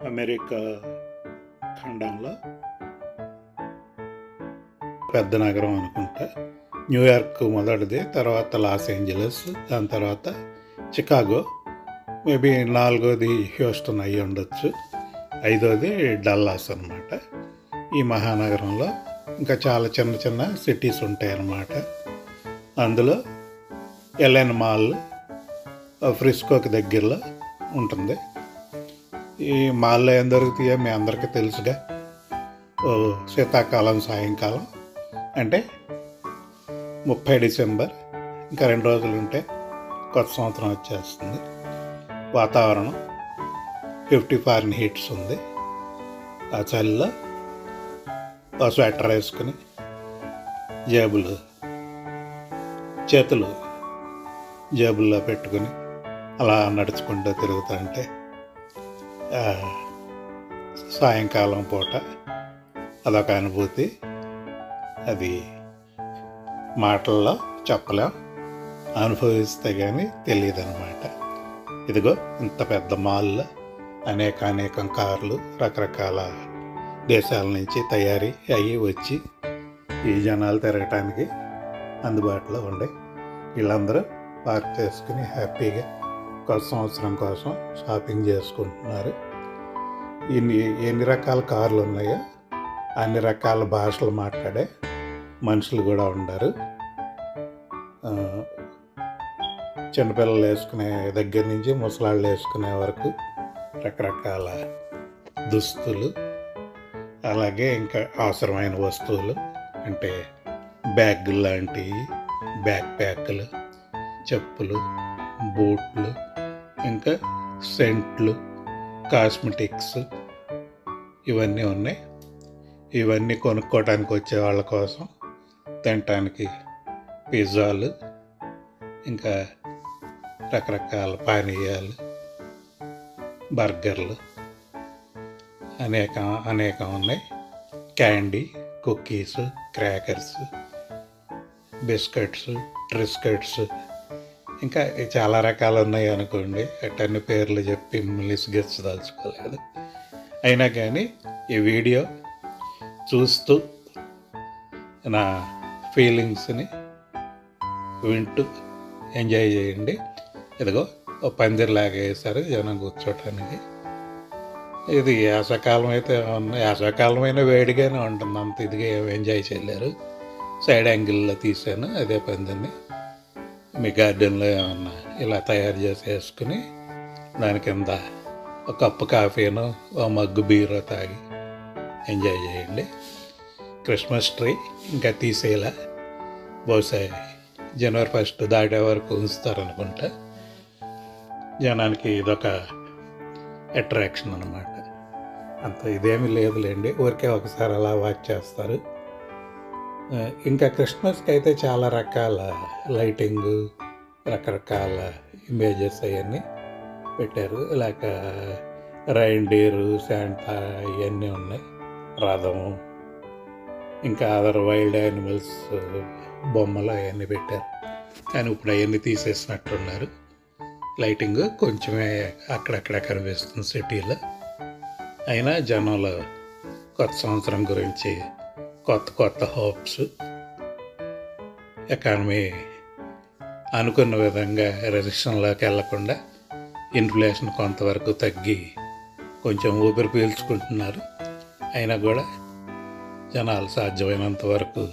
America ఖండంలో పెద్ద నగరం అనుకుంటా న్యూయార్క్ మొదటిది తర్వాత లాస్ ఏంజలస్ దాని తర్వాత చికాగో మేబీ నాలుగోది హ్యూస్టన్ అయ్యి ఉండొచ్చు ఐదోది డల్లాస్ అనమాట ఈ మహానగరంలో ఇంకా చాలా చిన్న చిన్న సిటీస్ ఉంటాయి అన్నమాట అందులో ఎల్ఎన్ మాల్ ఫ్రిస్కోకి దగ్గరలో ఉంటుంది ఈ మాల్లో ఏం దొరుకుతాయో మీ అందరికీ తెలుసుగా ఓ శీతాకాలం సాయంకాలం అంటే ముప్పై డిసెంబర్ ఇంకా రెండు రోజులు ఉంటే కొత్త సంవత్సరం వచ్చేస్తుంది వాతావరణం ఫిఫ్టీ ఫారెన్ హీట్స్ ఉంది ఆ చలిలో ఓ స్వెటర్ వేసుకుని జేబులు చేతులు జేబుల్లో పెట్టుకుని అలా నడుచుకుంటూ తిరుగుతుంటే ఆ, సాయంకాలం పూట అదొక అనుభూతి అది మాటల్లో చెప్పలేం అనుభవిస్తే కానీ తెలియదు అనమాట ఇదిగో ఇంత పెద్ద మాల్లో అనేక అనేకం కార్లు రకరకాల దేశాల నుంచి తయారీ అయ్యి వచ్చి ఈ జనాలు తిరగటానికి అందుబాటులో ఉండే వీళ్ళందరూ పార్క్ చేసుకుని హ్యాపీగా కొత్త సంవత్సరం కోసం షాపింగ్ చేసుకుంటున్నారు ఇన్ని ఎన్ని రకాల కార్లు ఉన్నాయో అన్ని రకాల భాషలు మాట్లాడే మనుషులు కూడా ఉన్నారు ఆ, చిన్నపిల్లలు వేసుకునే దగ్గర నుంచి ముసలాళ్ళు వేసుకునే వరకు రకరకాల దుస్తులు అలాగే ఇంకా అవసరమైన వస్తువులు అంటే బ్యాగ్ లాంటివి బ్యాక్ ప్యాక్లు చెప్పులు బూట్లు ఇంకా సెంట్లు కాస్మెటిక్స్ ఇవన్నీ ఉన్నాయి ఇవన్నీ కొనుక్కోవడానికి వచ్చే వాళ్ళ కోసం తినటానికి పిజ్జాలు ఇంకా రకరకాల పానీయాలు బర్గర్లు అనేక అనేకం ఉన్నాయి candy cookies crackers biscuits Triscuits ఇంకా చాలా రకాలు ఉన్నాయి అనుకోండి అట్టన్ని పేర్లు చెప్పి లిస్గెచ్చదలుచుకోలేదు అయినా కానీ ఈ వీడియో చూస్తూ నా ఫీలింగ్స్ని వింటూ ఎంజాయ్ చేయండి ఇదిగో ఓ పందిరిలాగా వేశారు జనం కూర్చోటానికి ఇది యాసకాలం అయితే ఉన్న యాసకాలమైన వేడిగానే ఉంటుంది అంత ఇదిగా ఏం ఎంజాయ్ చేయలేరు సైడ్ యాంగిల్లో తీసాను అదే పందిని మీ గార్డెన్లో ఏమన్నా ఇలా తయారు చేసి వేసుకుని దాని కింద ఒక కప్పు కాఫీను ఓ మగ్గు బీరో తాగి ఎంజాయ్ చేయండి క్రిస్మస్ ట్రీ ఇంకా తీసేలా బహుశా జనవరి ఫస్ట్ దాటే వరకు ఉంచుతారనుకుంటా జనానికి ఇదొక అట్రాక్షన్ అనమాట అంత ఇదేమీ లేదులేండి ఊరికే ఒకసారి అలా వాచ్ చేస్తారు ఆ, ఇంకా క్రిస్మస్కి అయితే చాలా రకాల లైటింగ్ రకరకాల ఇమేజెస్ అవన్నీ పెట్టారు ఇలాగ రైండీరు శాంటా ఇవన్నీ ఉన్నాయి రథము ఇంకా అదర్ వైల్డ్ యానిమల్స్ బొమ్మలు అవన్నీ పెట్టారు కానీ ఇప్పుడు అవన్నీ తీసేసినట్టున్నారు లైటింగ్ కొంచెమే అక్కడక్కడ కనిపిస్తుంది సిటీలో అయినా జనంలో కొత్త సంవత్సరం గురించి కొత్త కొత్త హోప్స్ ఎకానమీ అనుకున్న విధంగా రెసిషన్లోకి వెళ్లకుండా ఇన్ఫ్లేషన్ కొంతవరకు తగ్గి కొంచెం ఊపిరి పీల్చుకుంటున్నారు అయినా కూడా జనాలు సాధ్యమైనంత వరకు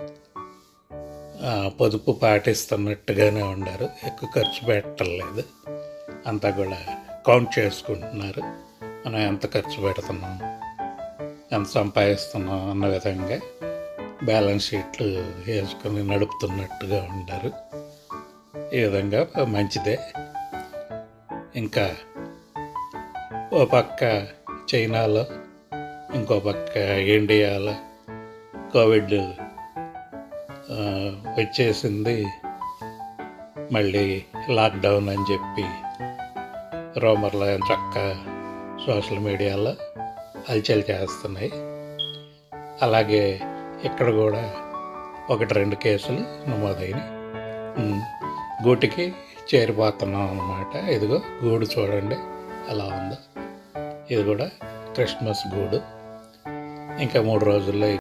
ఆ, పొదుపు పాటిస్తున్నట్టుగానే ఉన్నారు ఎక్కువ ఖర్చు పెట్టలేదు అంతా కూడా కౌంట్ చేసుకుంటున్నారు మనం ఎంత ఖర్చు పెడుతున్నాం ఎంత సంపాదిస్తున్నాం అన్న విధంగా బ్యాలెన్స్ షీట్లు వేసుకొని నడుపుతున్నట్టుగా ఉంటారు ఈ విధంగా మంచిదే ఇంకా ఓ పక్క చైనాలో ఇంకో పక్క ఇండియాలో కోవిడ్ ఆ, వచ్చేసింది మళ్ళీ లాక్డౌన్ అని చెప్పి రోమర్లో చక్క సోషల్ మీడియాలో హల్చల్ చేస్తున్నాయి అలాగే ఇక్కడ కూడా ఒకటి రెండు కేసులు నమోదైనవి ఉమ్, గూటికి చేరిపోతున్నాం అన్నమాట ఇదిగో గూడు చూడండి ఎలా ఉందో ఇది కూడా క్రిస్మస్ గూడు ఇంకా మూడు రోజుల్లో